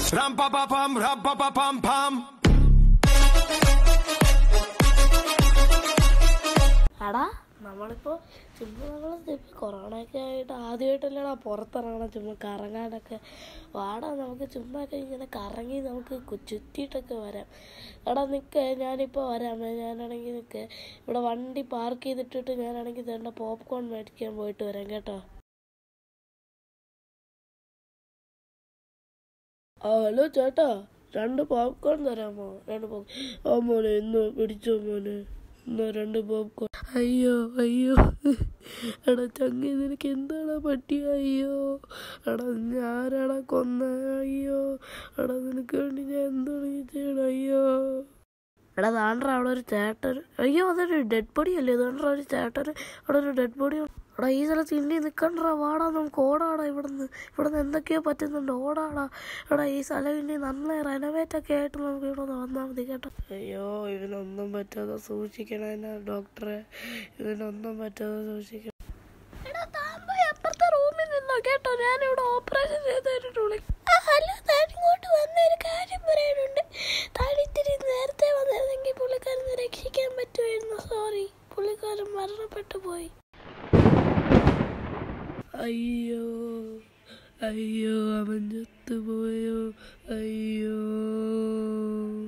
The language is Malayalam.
Ram pa pa pam, ram pa pa pam pam. എടാ നമ്മളിപ്പോൾ ചുമ്മാ നമ്മൾ ഇപ്പം കൊറോണയൊക്കെ ആയിട്ട് ആദ്യമായിട്ടല്ലേടാ പുറത്തിറങ്ങണം ചുമ്മാ കറങ്ങാനൊക്കെ വാടാ നമുക്ക് ചുമ്മാ ഒക്കെ ഇങ്ങനെ കറങ്ങി നമുക്ക് കു- ചുറ്റിയിട്ടൊക്കെ വരാം എടാ നിൽക്ക് ഞാനിപ്പോൾ വരാം ഞാനാണെങ്കിൽ നിൽക്ക് ഇവിടെ വണ്ടി പാർക്ക് ചെയ്തിട്ടിട്ട് ഞാനാണെങ്കിൽ തേണ്ട പോപ്കോൺ മേടിക്കാൻ പോയിട്ട് വരാം കേട്ടോ ആ ഹലോ ചേട്ടാ രണ്ട് പോപ്കോൺ തരാമോ രണ്ട് പോപ്പ് ആ മോനെ ഇന്ന് പിടിച്ചോ മോനെ എന്നാ രണ്ട് പോപ്കോൺ അയ്യോ അയ്യോ എടാ ചങ്ങി നിനക്ക് എന്താണ് പറ്റിയ അയ്യോ എടാ ഞാനാടാ കൊന്ന അയ്യോ എടാ നിനക്ക് വേണ്ടി ഞാൻ എന്താണ് ഈ ചെയ്യണം അയ്യോ എടാ താണ്ടാ അവിടെ ഒരു ചേട്ടൻ അയ്യോ അതൊരു ഡെഡ് ബോഡി അല്ലേ താണ്ടാ ഒരു ചേട്ടൻ അവിടെ ഒരു ഡെഡ് ബോഡി എടാ ഈ സ്ഥലത്ത് ഇനി നിൽക്കണ്ടാ വാടാ നമുക്ക് ഓടാടാ ഇവിടുന്ന് ഇവിടുന്ന് എന്തൊക്കെയോ പറ്റുന്നുണ്ട് ഓടാടാ എടാ ഈ സ്ഥലം ഇനി നല്ല റെനോവേറ്റ് ഒക്കെ ആയിട്ട് നമുക്ക് ഇവിടെ നിന്ന് വന്നാൽ മതി കേട്ടോ അയ്യോ ഇവനൊന്നും പറ്റാതെ സൂക്ഷിക്കണം എന്നാ ഡോക്ടറെ ഇവനൊന്നും പറ്റാതെ സൂക്ഷിക്കണം എടാ താമ്പോ അപ്പുറത്തെ റൂമിൽ നിന്നോ കേട്ടോ ഞാനിവിടെ ഓപ്പറേഷൻ ചെയ്തിട്ട് വിളിക്കും ഹലോ താൻ ഇങ്ങോട്ട് വന്ന ഒരു കാര്യം പറയാനുണ്ട് താൻ ഇത്തിരി നേരത്തെ വന്നിരുന്നെങ്കിൽ പുള്ളിക്കാരനെ രക്ഷിക്കാൻ പറ്റുമായിരുന്നു സോറി പുള്ളിക്കാരൻ മരണപ്പെട്ടു പോയി അയ്യോ അയ്യോ അവൻ ചത്തുപോയോ അയ്യോ